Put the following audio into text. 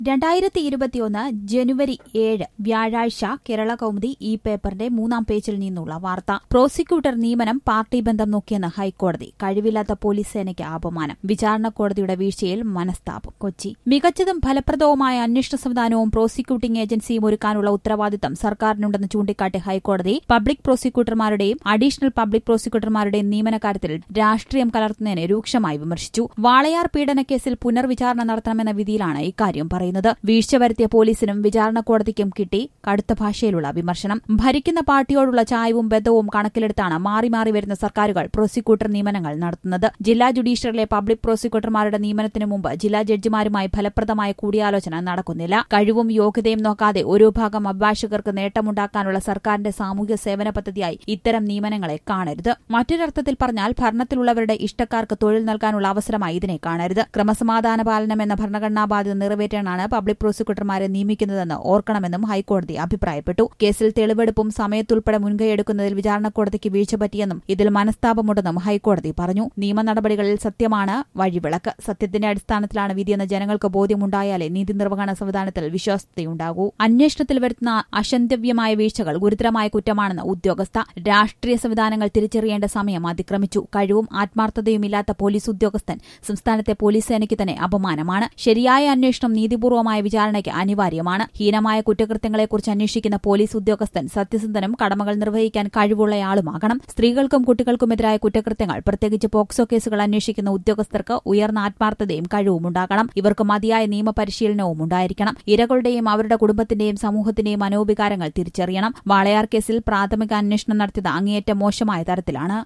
രണ്ടായിരത്തി ഇരുപത്തിയൊന്ന് ജനുവരി ഏഴ് വ്യാഴാഴ്ച കേരള കൗമുദി ഈ പേപ്പറിന്റെ മൂന്നാം പേജിൽ നിന്നുള്ള വാർത്ത പ്രോസിക്യൂട്ടർ നിയമനം പാർട്ടി ബന്ധം നോക്കിയെന്ന് ഹൈക്കോടതി കഴിവില്ലാത്ത പോലീസ് സേനയ്ക്ക് അപമാനം വിചാരണ കോടതിയുടെ വീഴ്ചയിൽ മനസ്താപം കൊച്ചി മികച്ചതും ഫലപ്രദവുമായ അന്വേഷണ സംവിധാനവും പ്രോസിക്യൂട്ടിംഗ് ഏജൻസിയും ഒരുക്കാനുള്ള ഉത്തരവാദിത്തം സർക്കാരിനുണ്ടെന്ന് ചൂണ്ടിക്കാട്ടി ഹൈക്കോടതി പബ്ലിക് പ്രോസിക്യൂട്ടർമാരുടെയും അഡീഷണൽ പബ്ലിക് പ്രോസിക്യൂട്ടർമാരുടെയും നിയമനകാര്യത്തിൽ രാഷ്ട്രീയം കലർത്തുന്നതിനെ രൂക്ഷമായി വിമർശിച്ചു വാളയാർ പീഡനക്കേസിൽ പുനർവിചാരണ നടത്തണമെന്ന വിധിയിലാണ് ഇക്കാര്യം പറയുന്നത് വീഴ്ച വരുത്തിയ പോലീസിനും വിചാരണ കോടതിക്കും കിട്ടി കടുത്ത ഭാഷയിലുള്ള വിമർശനം ഭരിക്കുന്ന പാർട്ടിയോടുള്ള ചായവും ബന്ധവും കണക്കിലെടുത്താണ് മാറി മാറി വരുന്ന സർക്കാരുകൾ പ്രോസിക്യൂട്ടർ നിയമനങ്ങൾ നടത്തുന്നത് ജില്ലാ ജുഡീഷ്യറിലെ പബ്ലിക് പ്രോസിക്യൂട്ടർമാരുടെ നിയമനത്തിനു മുമ്പ് ജില്ലാ ജഡ്ജിമാരുമായി ഫലപ്രദമായ കൂടിയാലോചന നടക്കുന്നില്ല കഴിവും യോഗ്യതയും നോക്കാതെ ഒരു ഭാഗം അഭിഭാഷകർക്ക് നേട്ടമുണ്ടാക്കാനുള്ള സർക്കാരിന്റെ സാമൂഹ്യ സേവന പദ്ധതിയായി ഇത്തരം നിയമനങ്ങളെ കാണരുത് മറ്റൊരർത്ഥത്തിൽ പറഞ്ഞാൽ ഭരണത്തിലുള്ളവരുടെ ഇഷ്ടക്കാർക്ക് തൊഴിൽ നൽകാനുള്ള അവസരമായി ഇതിനെ കാണരുത് ക്രമസമാധാന പാലനം എന്ന ഭരണഘടനാ ബാധ്യത നിറവേറ്റാനാണ് പബ്ലിക് പ്രോസിക്യൂട്ടർമാരെ നിയമിക്കുന്നതെന്ന് ഓർക്കണമെന്നും ഹൈക്കോടതി അഭിപ്രായപ്പെട്ടു കേസിൽ തെളിവെടുപ്പും സമയത്തുൾപ്പെടെ മുൻകൈയെടുക്കുന്നതിൽ വിചാരണ കോടതിക്ക് വീഴ്ച പറ്റിയെന്നും ഇതിൽ മനസ്താപമുണ്ടെന്നും ഹൈക്കോടതി പറഞ്ഞു നിയമ നടപടികളിൽ സത്യമാണ് വഴിവിളക്ക് സത്യത്തിന്റെ അടിസ്ഥാനത്തിലാണ് വിധിയെന്ന് ജനങ്ങൾക്ക് ബോധ്യമുണ്ടായാലേ നീതി നിർവഹണ സംവിധാനത്തിൽ വിശ്വാസ്യതയുണ്ടാകൂ അന്വേഷണത്തിൽ വരുത്തുന്ന അശന്തവ്യമായ വീഴ്ചകൾ ഗുരുതരമായ കുറ്റമാണെന്ന് ഉദ്യോഗസ്ഥ രാഷ്ട്രീയ സംവിധാനങ്ങൾ തിരിച്ചറിയേണ്ട സമയം അതിക്രമിച്ചു കഴിവും ആത്മാർത്ഥതയുമില്ലാത്ത പോലീസ് ഉദ്യോഗസ്ഥൻ സംസ്ഥാനത്തെ പോലീസ് സേനയ്ക്ക് തന്നെ അപമാനമാണ് ശരിയായ അന്വേഷണം നീതിപൂർവമായ വിചാരണയ്ക്ക് അനിവാര്യമാണ് ഹീനമായ കുറ്റകൃത്യങ്ങളെക്കുറിച്ച് അന്വേഷിക്കുന്ന പോലീസ് ഉദ്യോഗസ്ഥൻ സത്യസന്ധനും കടമകൾ നിർവഹിക്കാൻ കഴിവുള്ളയാളുമാകണം സ്ത്രീകൾക്കും കുട്ടികൾക്കുമെതിരായ കുറ്റകൃത്യങ്ങൾ പ്രത്യേകിച്ച് പോക്സോ കേസുകൾ അന്വേഷിക്കുന്ന ഉദ്യോഗസ്ഥർക്ക് ഉയർന്ന ആത്മാർത്ഥതയും കഴിവുമുണ്ടാകണം ഇവർക്ക് മതിയായ നിയമപരിശീലനവും ഉണ്ടായിരിക്കണം ഇരകളുടെയും അവരുടെ കുടുംബത്തിന്റെയും സമൂഹത്തിന്റെയും മനോവികാരങ്ങൾ തിരിച്ചറിയണം വാളയാർ കേസിൽ പ്രാഥമിക അന്വേഷണം നടത്തിയത് അങ്ങേയറ്റം മോശമായ തരത്തിലാണ്